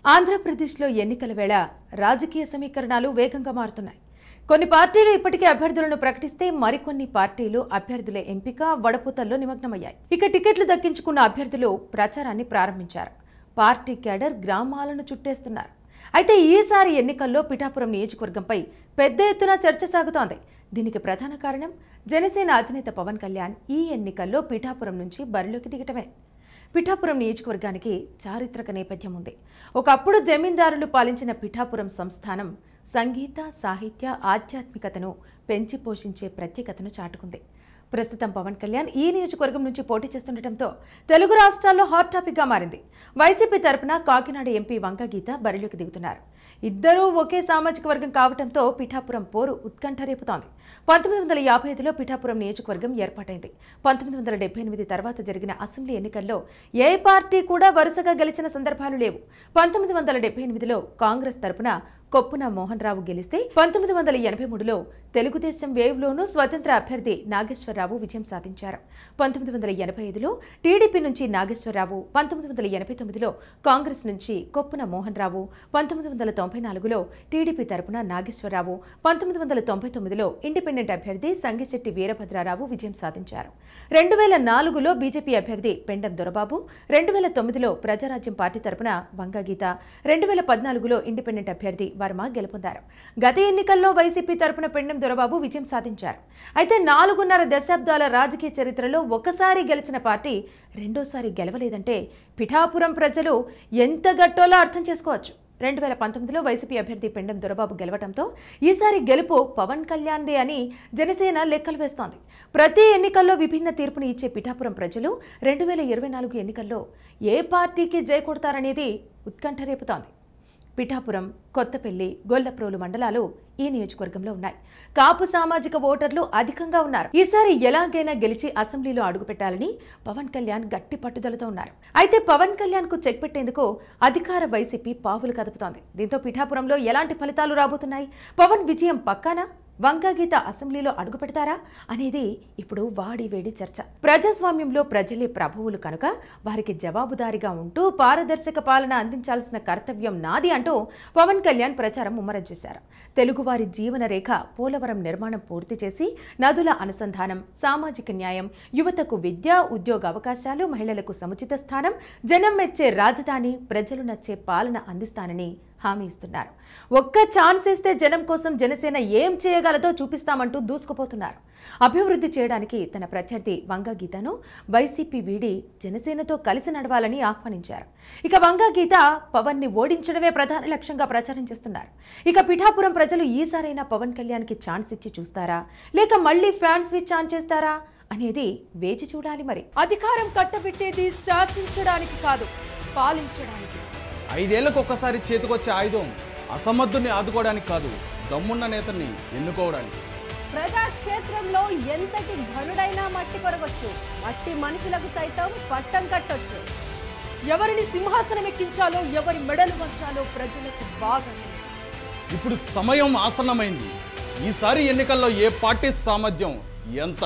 ఆంధ్రప్రదేశ్లో ఎన్నికల వేళ రాజకీయ సమీకరణాలు వేగంగా మారుతున్నాయి కొన్ని పార్టీలు ఇప్పటికే అభ్యర్థులను ప్రకటిస్తే మరికొన్ని పార్టీలు అభ్యర్థుల ఎంపిక వడపోతల్లో నిమగ్నమయ్యాయి ఇక టికెట్లు దక్కించుకున్న అభ్యర్థులు ప్రచారాన్ని ప్రారంభించారు పార్టీ క్యాడర్ గ్రామాలను చుట్టేస్తున్నారు అయితే ఈసారి ఎన్నికల్లో పిఠాపురం నియోజకవర్గంపై పెద్ద ఎత్తున చర్చ సాగుతోంది దీనికి ప్రధాన కారణం జనసేన అధినేత పవన్ కళ్యాణ్ ఈ ఎన్నికల్లో పిఠాపురం నుంచి బరిలోకి దిగటమే పిఠాపురం నియోజకవర్గానికి చారిత్రక నేపథ్యం ఉంది ఒకప్పుడు జమీందారులు పాలించిన పిఠాపురం సంస్థానం సంగీత సాహిత్య ఆధ్యాత్మికతను పెంచి పోషించే ప్రత్యేకతను చాటుకుంది ప్రస్తుతం పవన్ కళ్యాణ్ ఈ నియోజకవర్గం నుంచి పోటీ చేస్తుండటంతో తెలుగు రాష్ట్రాల్లో హాట్ టాపిక్గా మారింది వైసీపీ తరపున కాకినాడ ఎంపీ వంగగీత బరిలోకి దిగుతున్నారు ఇద్దరూ ఒకే సామాజిక వర్గం కావడంతో పిఠాపురం పోరు ఉత్కంఠ రేపుతోంది పంతొమ్మిది వందల యాభై ఐదులో పిఠాపురం నియోజకవర్గం ఏర్పాటైంది పంతొమ్మిది వందల డెబ్బై ఎనిమిది తర్వాత జరిగిన అసెంబ్లీ ఎన్నికల్లో ఏ పార్టీ కూడా వరుసగా గెలిచిన సందర్భాలు లేవు పంతొమ్మిది వందల డెబ్బై ఎనిమిదిలో కాంగ్రెస్ తరపున కొప్పున మోహన్ రావు గెలిస్తే పంతొమ్మిది వందల ఎనభై మూడులో తెలుగుదేశం వేవ్లోనూ స్వతంత్ర అభ్యర్థి నాగేశ్వరరావు విజయం సాధించారు పంతొమ్మిది వందల ఎనభై ఐదులో టీడీపీ నుంచి నాగేశ్వరరావు పంతొమ్మిది వందల ఎనభై తొమ్మిదిలో కాంగ్రెస్ నుంచి కొప్పున మోహన్ రావు పంతొమ్మిది వందల తొంభై నాలుగులో టీడీపీ తరపున నాగేశ్వరరావు పంతొమ్మిది వందల తొంభై తొమ్మిదిలో ఇండిపెండెంట్ అభ్యర్థి సంగిశెట్టి వీరభద్రారావు విజయం సాధించారు రెండు వేల నాలుగులో బీజేపీ అభ్యర్థి పెండం దొరబాబు రెండు వేల తొమ్మిదిలో ప్రజారాజ్యం పార్టీ తరపున వంగగీత రెండు వేల పద్నాలుగులో ఇండిపెండెంట్ అభ్యర్థి వర్మ గెలుపొందారు గత ఎన్నికల్లో వైసీపీ తరపున పెండం దొరబాబు విజయం సాధించారు అయితే నాలుగున్నర దశాబ్దాల రాజకీయ చరిత్రలో ఒకసారి గెలిచిన పార్టీ రెండోసారి గెలవలేదంటే పిఠాపురం ప్రజలు ఎంత గట్టోలో అర్థం చేసుకోవచ్చు రెండు వేల పంతొమ్మిదిలో వైసీపీ అభ్యర్థి పెండం దొరబాబు గెలవడంతో ఈసారి గెలుపు పవన్ కళ్యాణ్దే అని జనసేన లెక్కలు వేస్తోంది ప్రతి ఎన్నికల్లో విభిన్న తీర్పుని ఇచ్చే పిఠాపురం ప్రజలు రెండు వేల ఇరవై నాలుగు ఎన్నికల్లో ఏ పార్టీకి జై కొడతారనేది ఉత్కంఠ రేపుతోంది పిఠాపురం కొత్తపల్లి గొల్లప్రోలు మండలాలు ఈ నియోజకవర్గంలో ఉన్నాయి కాపు సామాజిక ఓటర్లు అధికంగా ఉన్నారు ఈసారి ఎలాగైనా గెలిచి అసెంబ్లీలో అడుగుపెట్టాలని పవన్ కళ్యాణ్ గట్టి పట్టుదలతో ఉన్నారు అయితే పవన్ కళ్యాణ్ కు చెక్ పెట్టేందుకు అధికార వైసీపీ పావులు కదుపుతోంది దీంతో పిఠాపురంలో ఎలాంటి ఫలితాలు రాబోతున్నాయి పవన్ విజయం పక్కానా వంగగీత అసెంబ్లీలో అడుగు పెడతారా అనేది ఇప్పుడు వాడి వేడి చర్చ ప్రజాస్వామ్యంలో ప్రజలే ప్రభువులు కనుక వారికి జవాబుదారీగా ఉంటూ పారదర్శక పాలన అందించాల్సిన కర్తవ్యం నాది అంటూ పవన్ కళ్యాణ్ ప్రచారం ముమ్మరం చేశారు తెలుగువారి జీవన రేఖ పోలవరం నిర్మాణం పూర్తి చేసి నదుల అనుసంధానం సామాజిక న్యాయం యువతకు విద్య ఉద్యోగ అవకాశాలు మహిళలకు సముచిత స్థానం జనం మెచ్చే రాజధాని ప్రజలు నచ్చే పాలన అందిస్తానని హామీ ఇస్తున్నారు ఒక్క ఛాన్స్ ఇస్తే జనం కోసం జనసేన ఏం చేయగలదో చూపిస్తామంటూ దూసుకుపోతున్నారు అభివృద్ధి చేయడానికి తన ప్రత్యర్థి వంగ గీతను వైసీపీ వీడి జనసేనతో కలిసి నడవాలని ఆహ్వానించారు ఇక వంగ గీత పవన్ ని ఓడించడమే ప్రధాన లక్ష్యంగా ప్రచారం చేస్తున్నారు ఇక పిఠాపురం ప్రజలు ఈసారైనా పవన్ కళ్యాణ్కి ఛాన్స్ ఇచ్చి చూస్తారా లేక మళ్ళీ ఫ్యాన్స్ వి ఛాన్స్ చేస్తారా అనేది వేచి చూడాలి మరి అధికారం కట్టబెట్టేది శాసించడానికి కాదు పాలించడానికి ఐదేళ్లకు ఒక్కసారి చేతికొచ్చే ఆయుధం అసమర్థుని ఆదుకోవడానికి కాదు దమ్మున్న నేతల్ని ఎన్నుకోవడానికి ప్రజాక్షేత్రంలో ఎంతటి ఘనుడైనా మట్టి కొరగొచ్చు మట్టి మనుషులకు సైతం పట్టం కట్టొచ్చు ఎవరిని సింహాసనం ఎక్కించాలో ఎవరి మెడలు వంచాలో ప్రజలకు బాగా తెలుసు ఇప్పుడు సమయం ఆసన్నమైంది ఈసారి ఎన్నికల్లో ఏ పార్టీ సామర్థ్యం ఎంత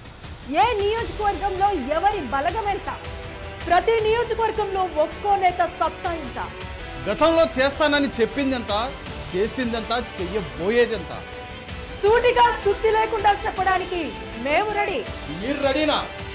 ఏ నియోజకవర్గంలో ఎవరి బలగం ఎంత ప్రతి నియోజకవర్గంలో ఒక్కో నేత సత్తా ఎంత గతంలో చేస్తానని చెప్పిందెంత చేసిందెంత చెయ్యబోయేదెంత సూటిగా సుత్తి లేకుండా చెప్పడానికి మేము రెడీ మీరు రెడీనా